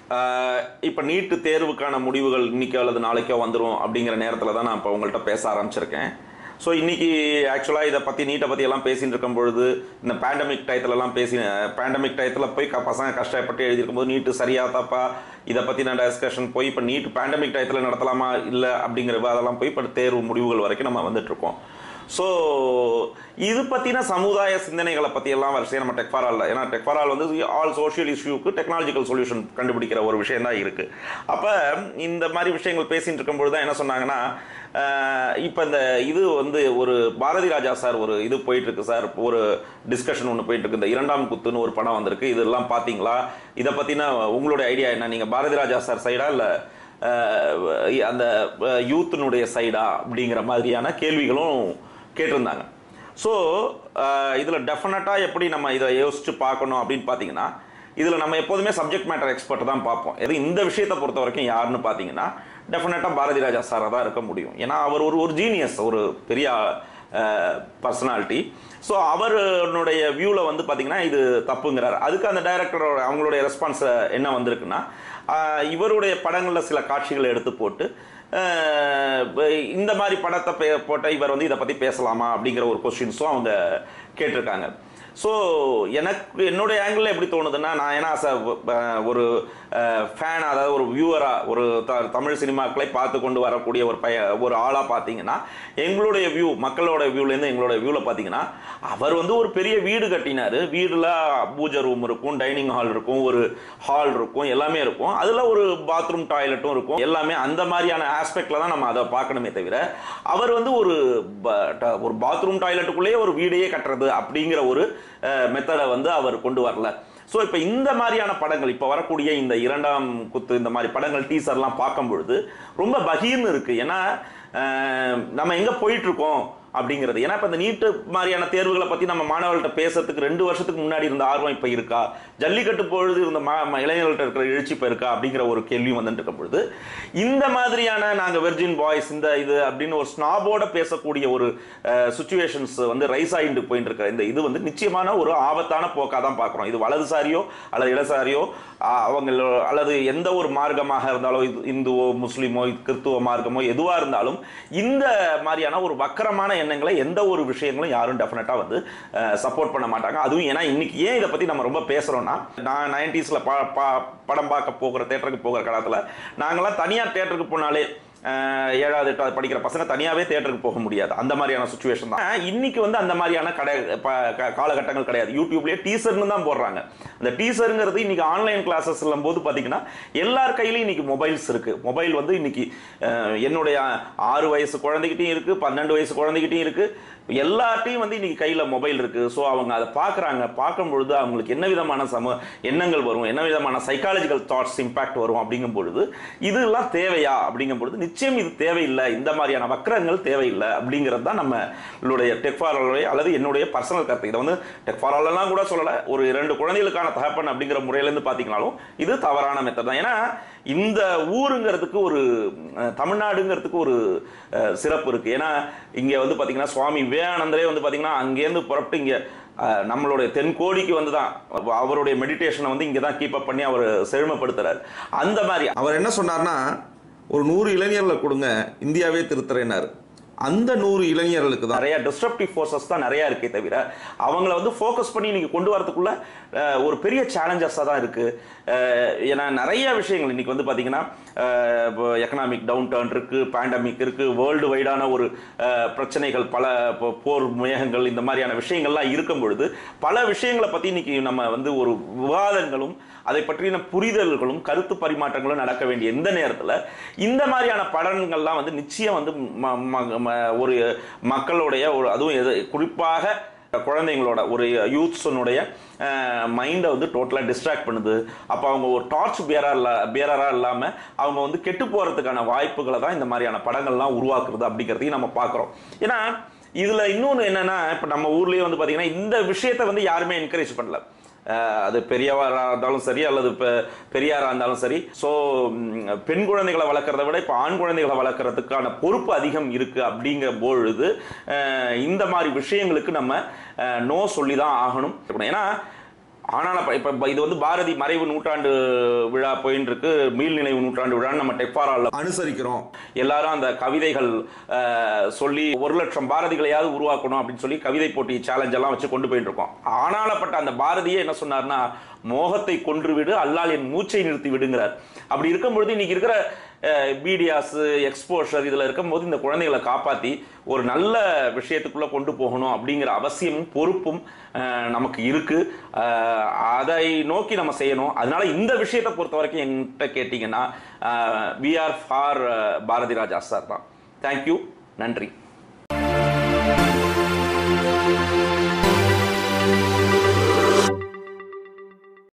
இப்போ நீட்டு தேர்வுக்கான முடிவுகள் இன்னைக்கோ அல்லது நாளைக்கோ வந்துடும் அப்படிங்கிற நேரத்தில் தான் நான் இப்போ உங்கள்கிட்ட பேச ஆரம்பிச்சிருக்கேன் ஸோ இன்னைக்கு ஆக்சுவலாக இதை பற்றி நீட்டை பற்றி எல்லாம் பேசிட்டு இருக்கும் பொழுது இந்த பேண்டமிக் டயத்துலலாம் பேசி பேண்டமிக் டயத்தில் போய் க- பசங்க கஷ்டப்பட்டு எழுதியிருக்கும் போது நீட்டு சரியா தப்பா இதை பற்றி நான் டிஸ்கஷன் போய் இப்போ நீட் பேண்டமிக் டயத்தில் நடத்தலாமா இல்லை அப்படிங்கிற அதெல்லாம் போய் இப்போ தேர்வு முடிவுகள் வரைக்கும் நம்ம வந்துட்டு இருக்கோம் ஸோ இது பற்றின சமுதாய சிந்தனைகளை பற்றி எல்லாம் வரிசையாக நம்ம டெக்ஃபாரால் ஏன்னா டெக்ஃபாரால் வந்து ஆல் சோஷியல் இஷ்யூக்கு டெக்னாலஜிக்கல் சொல்யூஷன் கண்டுபிடிக்கிற ஒரு விஷயம் தான் இருக்குது அப்போ இந்த மாதிரி விஷயங்கள் பேசிட்டு இருக்கும்பொழுது தான் என்ன சொன்னாங்கன்னா இப்போ இந்த இது வந்து ஒரு பாரதி ராஜா சார் ஒரு இது போயிட்டு இருக்கு சார் ஒரு டிஸ்கஷன் ஒன்று போயிட்டு இருக்கு இந்த இரண்டாம் குத்துன்னு ஒரு படம் வந்திருக்கு இதெல்லாம் பார்த்தீங்களா இதை பற்றின உங்களுடைய ஐடியா என்ன நீங்கள் பாரதி ராஜா சார் சைடா இல்லை அந்த யூத்தினுடைய சைடா அப்படிங்கிற மாதிரியான கேள்விகளும் கேட்டிருந்தாங்க ஸோ இதில் டெஃபினட்டாக எப்படி நம்ம இதை யோசிச்சு பார்க்கணும் அப்படின்னு பார்த்தீங்கன்னா இதில் நம்ம எப்போதுமே சப்ஜெக்ட் மேட்டர் எக்ஸ்பர்ட் தான் பார்ப்போம் எது இந்த விஷயத்தை பொறுத்த வரைக்கும் யாருன்னு பார்த்தீங்கன்னா டெஃபினட்டாக பாரதி ராஜா சாராக தான் இருக்க முடியும் ஏன்னா அவர் ஒரு ஒரு ஜீனியஸ் ஒரு பெரிய பர்சனாலிட்டி ஸோ அவருடைய வியூவில் வந்து பார்த்தீங்கன்னா இது தப்புங்கிறார் அதுக்கு அந்த டைரக்டரோட அவங்களுடைய ரெஸ்பான்ஸ் என்ன வந்திருக்குன்னா ஆஹ் இவருடைய படங்களில் சில காட்சிகளை எடுத்து போட்டு ஆஹ் இந்த மாதிரி படத்தை பே போட்ட இவர் வந்து இதை பற்றி பேசலாமா அப்படிங்கிற ஒரு கொஸ்டின்ஸும் அவங்க கேட்டிருக்காங்க ஸோ எனக்கு என்னுடைய ஆங்கிள் எப்படி தோணுதுன்னா நான் ஏன்னா as a, அஹ், ஒரு ஃபேன் அதாவது ஒரு வியூவராக ஒரு த- தமிழ் சினிமாக்களை பார்த்து கொண்டு வரக்கூடிய ஒரு பைய ஒரு ஆளாக பார்த்தீங்கன்னா எங்களுடைய வியூ மக்களோட வியூலேருந்து எங்களோட வியூவில் பார்த்தீங்கன்னா அவர் வந்து ஒரு பெரிய வீடு கட்டினார் வீடில் பூஜை ரூம் இருக்கும் டைனிங் ஹால் இருக்கும் ஒரு ஹால் இருக்கும் எல்லாமே இருக்கும் அதில் ஒரு பாத்ரூம் டாய்லெட்டும் இருக்கும் எல்லாமே அந்த மாதிரியான ஆஸ்பெக்டில் தான் நம்ம அதை பார்க்கணுமே தவிர அவர் வந்து ஒரு ப- ட- ஒரு பாத்ரூம் டாய்லெட்டுக்குள்ளேயே ஒரு வீடையே கட்டுறது அப்படிங்கிற ஒரு மெத்தடை வந்து அவர் கொண்டு வரல ஸோ இப்போ இந்த மாதிரியான படங்கள் இப்போ வரக்கூடிய இந்த இரண்டாம் குத்து இந்த மாதிரி படங்கள் டீசர்லாம் பார்க்கும் பொழுது ரொம்ப பகீர்னு இருக்கு ஏன்னா அஹ், நம்ம எங்கே போயிட்டு இருக்கோம் அப்படிங்கிறது ஏன்னா இப்போ இந்த நீட்டு மாதிரியான தேர்வுகளை பற்றி நம்ம மாணவர்கள்ட்ட பேசுறதுக்கு ரெண்டு வருஷத்துக்கு முன்னாடி இருந்த ஆர்வம் இப்போ இருக்கா ஜல்லிக்கட்டு பொழுது இருந்த மா ம- இளைஞர்கள்ட்ட இருக்கிற எழுச்சி இப்போ இருக்கா அப்படிங்கிற ஒரு கேள்வி வந்துட்டு இருக்கும் பொழுது இந்த மாதிரியான நாங்கள் வெர்ஜின் பாய்ஸ் இந்த இது அப்படின்னு ஒரு ஸ்னாபோட பேசக்கூடிய ஒரு சுச்சுவேஷன்ஸ் வந்து ரைஸ் ஆகிட்டு போயிட்டு இருக்கிற இந்த இது வந்து நிச்சயமான ஒரு ஆபத்தான போக்காக தான் பார்க்குறோம் இது வலதுசாரியோ அல்லது இடதுசாரியோ ஆஹ், அவங்க அல்லது எந்த ஒரு மார்க்கமாக இருந்தாலும் இது இந்துவோ முஸ்லீமோ கிறித்துவ மார்க்கமோ எதுவாக இருந்தாலும் இந்த மாதிரியான ஒரு வக்கரமான எண்ணங்களை எந்த ஒரு விஷயங்களும் யாரும் டெஃபினட்டாக வந்து சப்போர்ட் பண்ண மாட்டாங்க அதுவும் ஏன்னா இன்னைக்கு ஏன் இதை பற்றி நம்ம ரொம்ப பேசுகிறோம்னா நான் நைன்டிஸில் படம் பார்க்க போகிற தேட்டருக்கு போகிற காலத்தில் நாங்களாம் தனியார் தேட்டருக்கு போனாலே அஹ், ஏழாவது எட்டாவது படிக்கிற பசங்க தனியாகவே தேட்டருக்கு போக முடியாது அந்த மாதிரியான சுச்சுவேஷன் தான் இன்னைக்கு வந்து அந்த மாதிரியான கடை ப- க- காலகட்டங்கள் கிடையாது யூடியூப்லேயே டீசர்னு தான் போடுறாங்க அந்த டீசருங்கிறது இன்னைக்கு ஆன்லைன் கிளாஸஸ் போது பார்த்தீங்கன்னா எல்லார் கையிலையும் இன்னைக்கு மொபைல்ஸ் இருக்கு மொபைல் வந்து இன்னைக்கு அஹ், என்னுடைய ஆறு வயசு குழந்தைகிட்டையும் இருக்கு பன்னெண்டு வயசு குழந்தைகிட்டையும் இருக்கு எல்லார்ட்டையும் வந்து இன்னைக்கு கையில் மொபைல் இருக்கு ஸோ அவங்க அதை பார்க்குறாங்க பார்க்கும் பொழுது அவங்களுக்கு என்ன விதமான சம எண்ணங்கள் வரும் என்ன விதமான சைக்காலஜிக்கல் தாட்ஸ் இம்பாக்ட் வரும் அப்படிங்கும் பொழுது இதெல்லாம் தேவையா அப்படிங்கும் பொழுது நிச்சயம் இது தேவையில்லை இந்த மாதிரியான வக்கரங்கள் தேவையில்லை அப்படிங்கிறது தான் நம்மளுடைய டெக்ஃபாரோடைய அல்லது என்னுடைய பர்சனல் கருத்து இதை வந்து டெக்ஃபாரோலாம் கூட சொல்லலை ஒரு இரண்டு குழந்தைகளுக்கான தகப்பன் அப்படிங்கிற முறையிலேருந்து பார்த்தீங்கனாலும் இது தவறான மெத்தட் தான் ஏன்னா இந்த ஊருங்கிறதுக்கு ஒரு அஹ், தமிழ்நாடுங்கிறதுக்கு ஒரு அஹ், சிறப்பு இருக்கு ஏன்னா இங்க வந்து பாத்தீங்கன்னா சுவாமி விவேகானந்தரே வந்து பாத்தீங்கன்னா அங்கேருந்து புறப்பட்டு இங்க அஹ், நம்மளுடைய தென்கோடிக்கு வந்து தான் அவருடைய மெடிடேஷனை வந்து இங்கே தான் கீப் அப் பண்ணி அவர் செழுமைப்படுத்துறாரு அந்த மாதிரி அவர் என்ன சொன்னார்னா ஒரு நூறு இளைஞர்களை கொடுங்க இந்தியாவே திருத்துறேன்னாரு அந்த நூறு இளைஞர்களுக்கு தான் நிறைய டிஸ்ட்ரப்டிவ் ஃபோர்ஸஸ் தான் நிறைய இருக்கே தவிர அவங்கள வந்து ஃபோக்கஸ் பண்ணி நீங்க கொண்டு வரதுக்குள்ள அஹ், ஒரு பெரிய சேலஞ்சஸாக தான் இருக்கு அஹ், ஏன்னா நிறைய விஷயங்கள் இன்னைக்கு வந்து பாத்தீங்கன்னா எக்கனாமிக் டவுன் டர்ன் இருக்கு பேண்டமிக் இருக்கு வேர்ல்டு வைடான ஒரு அஹ், பிரச்சனைகள் பல போ- போர் முயகங்கள் இந்த மாதிரியான விஷயங்கள்லாம் இருக்கும் பொழுது பல விஷயங்களை பத்தி இன்னைக்கு நம்ம வந்து ஒரு விவாதங்களும் அதை பற்றின புரிதல்களும் கருத்து பரிமாற்றங்களும் நடக்க வேண்டிய இந்த நேரத்தில் இந்த மாதிரியான படங்கள்லாம் வந்து நிச்சயம் வந்து ம- ம- ம- ஒரு மக்களுடைய ஒரு அதுவும் எது குறிப்பாக குழந்தைங்களோட ஒரு யூத்ஸனுடைய மைண்டை வந்து டோட்டலாக டிஸ்ட்ராக்ட் பண்ணுது அப்போ அவங்க ஒரு டார்ச் பேரா இல்ல பேரராக இல்லாமல் அவங்க வந்து கெட்டு போகிறதுக்கான வாய்ப்புகளை தான் இந்த மாதிரியான படங்கள்லாம் உருவாக்குறது அப்படிங்கிறதையும் நம்ம பார்க்குறோம் ஏன்னா இதில் இன்னொன்று என்னன்னா இப்போ நம்ம ஊர்லேயே வந்து பார்த்தீங்கன்னா இந்த விஷயத்தை வந்து யாருமே என்கரேஜ் பண்ணல அஹ் அது பெரியவராக இருந்தாலும் சரி அல்லது இப்போ பெரியாராக இருந்தாலும் சரி ஸோ பெண் குழந்தைகளை வளர்க்குறத விட இப்போ ஆண் குழந்தைகளை வளர்க்குறதுக்கான பொறுப்பு அதிகம் இருக்குது அப்படிங்கிற பொழுது அஹ் இந்த மாதிரி விஷயங்களுக்கு நம்ம நோ சொல்லி தான் ஆகணும் ஏன்னா ஆனால் இப்ப- இப்ப இப்ப இது வந்து பாரதி மறைவு நூற்றாண்டு விழா போயின்னு இருக்கு மீள் நினைவு நூற்றாண்டு விழான்னு நம்ம டெக்பாரால அனுசரிக்கிறோம் எல்லாரும் அந்த கவிதைகள் அஹ், சொல்லி ஒரு லட்சம் பாரதிகளையாவது உருவாக்கணும் அப்படின்னு சொல்லி கவிதை போட்டி சேலஞ்ச் எல்லாம் வச்சு கொண்டு போயிட்டு இருக்கோம் ஆனாலப்பட்ட அந்த பாரதியே என்ன சொன்னார்னா மோகத்தை கொன்று விடு அல்லால் என் மூச்சை நிறுத்தி விடுங்கிறார் அப்படி இருக்கும் பொழுது இன்னைக்கு இருக்கிற மீடியாஸ் எக்ஸ்போஷர் இதுல இருக்கும்போது இந்த குழந்தைகளை காப்பாத்தி ஒரு நல்ல விஷயத்துக்குள்ள கொண்டு போகணும் அப்படிங்கிற அவசியமும் பொறுப்பும் அஹ், நமக்கு இருக்கு அஹ், அதை நோக்கி நம்ம செய்யணும் அதனால இந்த விஷயத்தை பொறுத்த வரைக்கும் என்கிட்ட கேட்டீங்கன்னா V R for Bharathi Raja sir தான் தேங்க்யூ நன்றி